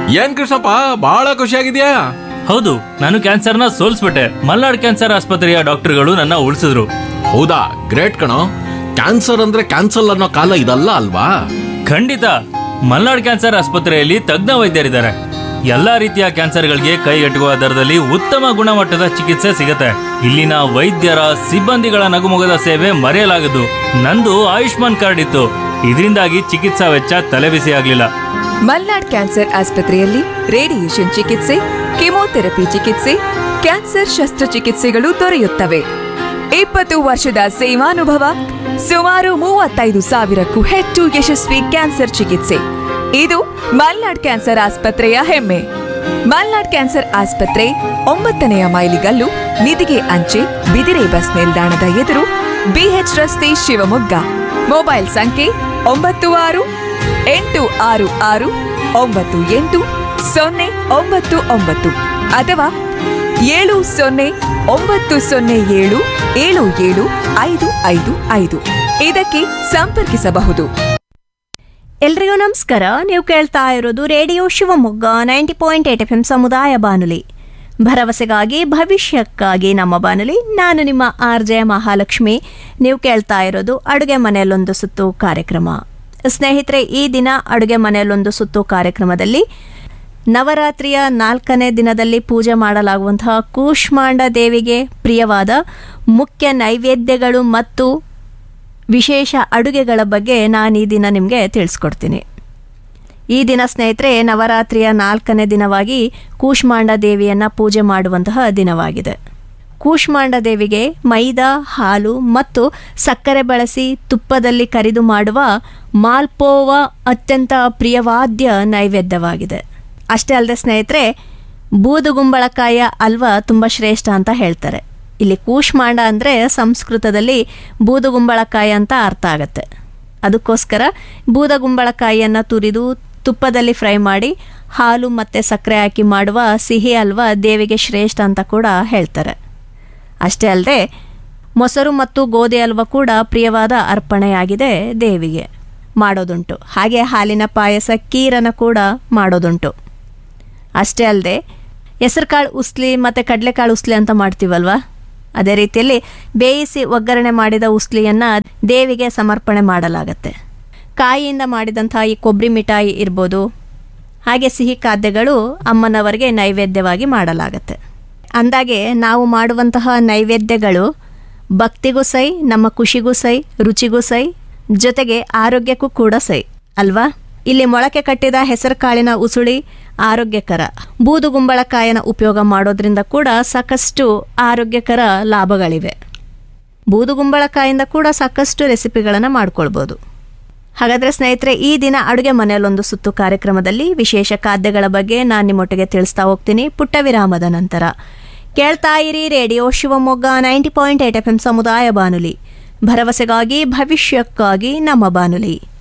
ಏನ್ ಕೃಷ್ಣಪ್ಪ ಬಹಳ ಖುಷಿಯಾಗಿದ್ಯಾ ಹೌದು ನಾನು ಕ್ಯಾನ್ಸರ್ನ ಸೋಲ್ಸ್ಬಿಟ್ಟೆ ಮಲ್ನಾಡ್ ಕ್ಯಾನ್ಸರ್ ಆಸ್ಪತ್ರೆಯ ಡಾಕ್ಟರ್ಗಳು ನನ್ನ ಉಳಿಸಿದ್ರು ಹೌದಾ ಗ್ರೇಟ್ ಕಣೋ ಕ್ಯಾನ್ಸರ್ ಅಂದ್ರೆ ಕ್ಯಾನ್ಸಲ್ ಅನ್ನೋ ಕಾಲ ಇದಲ್ಲ ಅಲ್ವಾ ಖಂಡಿತ ಮಲ್ನಾಡ್ ಕ್ಯಾನ್ಸರ್ ಆಸ್ಪತ್ರೆಯಲ್ಲಿ ತಜ್ಞ ವೈದ್ಯರಿದ್ದಾರೆ ಎಲ್ಲಾ ರೀತಿಯ ಕ್ಯಾನ್ಸರ್ಗಳಿಗೆ ಕೈಗೆಟುಕುವ ದರದಲ್ಲಿ ಉತ್ತಮ ಗುಣಮಟ್ಟದ ಚಿಕಿತ್ಸೆ ಸಿಗುತ್ತೆ ಇಲ್ಲಿನ ವೈದ್ಯರ ಸಿಬ್ಬಂದಿಗಳ ನಗುಮೊಗದ ಸೇವೆ ಮರೆಯಲಾಗದು ನಂದು ಆಯುಷ್ಮಾನ್ ಕಾರ್ಡ್ ಇತ್ತು ಇದರಿಂದಾಗಿ ಚಿಕಿತ್ಸಾ ವೆಚ್ಚ ತಲೆಬಿಸಿ ಆಗ್ಲಿಲ್ಲ ಮಲ್ನಾಡ್ ಕ್ಯಾನ್ಸರ್ ಆಸ್ಪತ್ರೆಯಲ್ಲಿ ರೇಡಿಯೇಷನ್ ಚಿಕಿತ್ಸೆ ಕೆಮೊಥೆರಪಿ ಚಿಕಿತ್ಸೆ ಕ್ಯಾನ್ಸರ್ ಶಸ್ತ್ರಚಿಕಿತ್ಸೆಗಳು ದೊರೆಯುತ್ತವೆ ಇಪ್ಪತ್ತು ವರ್ಷದ ಸೇವಾನುಭವ ಸುಮಾರು ಮೂವತ್ತೈದು ಸಾವಿರಕ್ಕೂ ಹೆಚ್ಚು ಯಶಸ್ವಿ ಕ್ಯಾನ್ಸರ್ ಚಿಕಿತ್ಸೆ ಇದು ಮಲ್ನಾಡ್ ಕ್ಯಾನ್ಸರ್ ಆಸ್ಪತ್ರೆಯ ಹೆಮ್ಮೆ ಮಲ್ನಾಡ್ ಕ್ಯಾನ್ಸರ್ ಆಸ್ಪತ್ರೆ ಒಂಬತ್ತನೆಯ ಮೈಲಿಗಲ್ಲು ನಿಧಿಗೆ ಅಂಚೆ ಬಿದಿರೆ ಬಸ್ ನಿಲ್ದಾಣದ ಎದುರು ಬಿಎಚ್ ರಸ್ತೆ ಶಿವಮೊಗ್ಗ ಮೊಬೈಲ್ ಸಂಖ್ಯೆ ಒಂಬತ್ತು ಆರು ಎಂಟು ಆರು ಆರು ಒಂಬತ್ತು ಎಂಟು ಸೊನ್ನೆ ಒಂಬತ್ತು ಒಂಬತ್ತು ಅಥವಾ ಏಳು ಸೊನ್ನೆ ಒಂಬತ್ತು ಸೊನ್ನೆ ಏಳು ಏಳು ಏಳು ಐದು ಐದು ಐದು ಇದಕ್ಕೆ ಸಂಪರ್ಕಿಸಬಹುದು ಎಲ್ರಿಗೂ ನಮಸ್ಕಾರ ನೀವು ಕೇಳ್ತಾ ಇರೋದು radio Shivamogga ninety point eight F M ಸಮುದಾಯ ಬಾನುಲಿ ಭರವಸೆಗಾಗಿ ಭವಿಷ್ಯಕ್ಕಾಗಿ ನಮ್ಮ ಬಾನುಲಿ ನಾನು ನಿಮ್ಮ ಆರ್ ಜೆ ಮಹಾಲಕ್ಷ್ಮಿ ನೀವು ಕೇಳ್ತಾ ಇರೋದು ಅಡುಗೆ ಮನೆಯಲ್ಲೊಂದು ಸುತ್ತು ಕಾರ್ಯಕ್ರಮ ಸ್ನೇಹಿತರೆ ಈ ದಿನ ಅಡುಗೆ ಮನೆಯಲ್ಲೊಂದು ಸುತ್ತು ಕಾರ್ಯಕ್ರಮದಲ್ಲಿ ನವರಾತ್ರಿಯ ನಾಲ್ಕನೇ ದಿನದಲ್ಲಿ ಪೂಜೆ ಮಾಡಲಾಗುವಂತಹ ಕೂಷ್ಮಾಂಡ ದೇವಿಗೆ ಪ್ರಿಯವಾದ ಮುಖ್ಯ ನೈವೇದ್ಯಗಳು ಮತ್ತು ವಿಶೇಷ ಅಡುಗೆಗಳ ಬಗ್ಗೆ ನಾನು ಈ ದಿನ ನಿಮಗೆ ತಿಳಿಸ್ಕೊಡ್ತೀನಿ ಈ ದಿನ ಸ್ನೇಹಿತರೆ ನವರಾತ್ರಿಯ ನಾಲ್ಕನೇ ದಿನವಾಗಿ ಕೂಷ್ಮಾಂಡ ದೇವಿಯನ್ನ ಪೂಜೆ ಮಾಡುವಂತಹ ದಿನವಾಗಿದೆ ಕೂಷ್ಮಾಂಡ ದೇವಿಗೆ ಮೈದಾ ಹಾಲು ಮತ್ತು ಸಕ್ಕರೆ ಬಳಸಿ ತುಪ್ಪದಲ್ಲಿ ಕರಿದು ಮಾಡುವ ಮಾಲ್ಪೋವ ಅತ್ಯಂತ ಪ್ರಿಯವಾದ್ಯ ನೈವೇದ್ಯವಾಗಿದೆ ಅಷ್ಟೇ ಅಲ್ಲದೆ ಸ್ನೇಹಿತರೆ ಬೂದುಗುಂಬಳಕಾಯಿಯ ಹಲ್ವಾ ತುಂಬ ಶ್ರೇಷ್ಠ ಅಂತ ಹೇಳ್ತಾರೆ ಇಲ್ಲಿ ಕೂಷ್ಮಾಂಡ ಅಂದರೆ ಸಂಸ್ಕೃತದಲ್ಲಿ ಬೂದುಗುಂಬಳಕಾಯಿ ಅಂತ ಅರ್ಥ ಆಗತ್ತೆ ಅದಕ್ಕೋಸ್ಕರ ಬೂದಗುಂಬಳಕಾಯಿಯನ್ನು ತುರಿದು ತುಪ್ಪದಲ್ಲಿ ಫ್ರೈ ಮಾಡಿ ಹಾಲು ಮತ್ತು ಸಕ್ಕರೆ ಹಾಕಿ ಮಾಡುವ ಸಿಹಿ ಹಲ್ವಾ ದೇವಿಗೆ ಶ್ರೇಷ್ಠ ಅಂತ ಕೂಡ ಹೇಳ್ತಾರೆ ಅಷ್ಟೇ ಅಲ್ಲದೆ ಮೊಸರು ಮತ್ತು ಗೋಧಿ ಹಲ್ವ ಕೂಡ ಪ್ರಿಯವಾದ ಅರ್ಪಣೆಯಾಗಿದೆ ದೇವಿಗೆ ಮಾಡೋದುಂಟು ಹಾಗೆ ಹಾಲಿನ ಪಾಯಸ ಕೀರನ ಕೂಡ ಮಾಡೋದುಂಟು ಅಷ್ಟೇ ಅಲ್ಲದೆ ಹೆಸರುಕಾಳು ಉಸ್ಲಿ ಮತ್ತು ಕಡಲೆಕಾಳು ಉಸ್ಲಿ ಅಂತ ಮಾಡ್ತೀವಲ್ವಾ ಅದೇ ರೀತಿಯಲ್ಲಿ ಬೇಯಿಸಿ ಒಗ್ಗರಣೆ ಮಾಡಿದ ಉಸ್ಲಿಯನ್ನು ದೇವಿಗೆ ಸಮರ್ಪಣೆ ಮಾಡಲಾಗತ್ತೆ ಕಾಯಿಯಿಂದ ಮಾಡಿದಂಥ ಈ ಕೊಬ್ಬರಿ ಮಿಠಾಯಿ ಇರ್ಬೋದು ಹಾಗೆ ಸಿಹಿ ಖಾದ್ಯಗಳು ಅಮ್ಮನವರಿಗೆ ನೈವೇದ್ಯವಾಗಿ ಮಾಡಲಾಗತ್ತೆ ಅಂದಾಗೆ ನಾವು ಮಾಡುವಂತಹ ನೈವೇದ್ಯಗಳು ಭಕ್ತಿಗೂ ಸೈ ನಮ್ಮ ಖುಷಿಗೂ ಸೈ ರುಚಿಗೂ ಸೈ ಜೊತೆಗೆ ಆರೋಗ್ಯಕ್ಕೂ ಕೂಡ ಸೈ ಅಲ್ವಾ ಇಲ್ಲಿ ಮೊಳಕೆ ಕಟ್ಟಿದ ಹೆಸರು ಕಾಳಿನ ಉಸುಳಿ ಆರೋಗ್ಯಕರ ಬೂದುಗುಂಬಳಕಾಯಿನ ಉಪಯೋಗ ಮಾಡೋದ್ರಿಂದ ಕೂಡ ಸಾಕಷ್ಟು ಆರೋಗ್ಯಕರ ಲಾಭಗಳಿವೆ ಬೂದುಗುಂಬಳಕಾಯಿಂದ ಕೂಡ ಸಾಕಷ್ಟು ರೆಸಿಪಿಗಳನ್ನು ಮಾಡ್ಕೊಳ್ಬೋದು ಹಾಗಾದರೆ ಸ್ನೇಹಿತರೆ ಈ ದಿನ ಅಡುಗೆ ಮನೆಯಲ್ಲೊಂದು ಸುತ್ತು ಕಾರ್ಯಕ್ರಮದಲ್ಲಿ ವಿಶೇಷ ಖಾದ್ಯಗಳ ಬಗ್ಗೆ ನಾನು ನಿಮ್ಮೊಟ್ಟಿಗೆ ತಿಳಿಸ್ತಾ ಹೋಗ್ತೀನಿ ಪುಟ್ಟ ವಿರಾಮದ ನಂತರ ಕೇಳ್ತಾ ಇರಿ radio Shivamogga ninety point eight F M ಸಮುದಾಯ ಬಾನುಲಿ ಭರವಸೆಗಾಗಿ ಭವಿಷ್ಯಕ್ಕಾಗಿ ನಮ್ಮ ಬಾನುಲಿ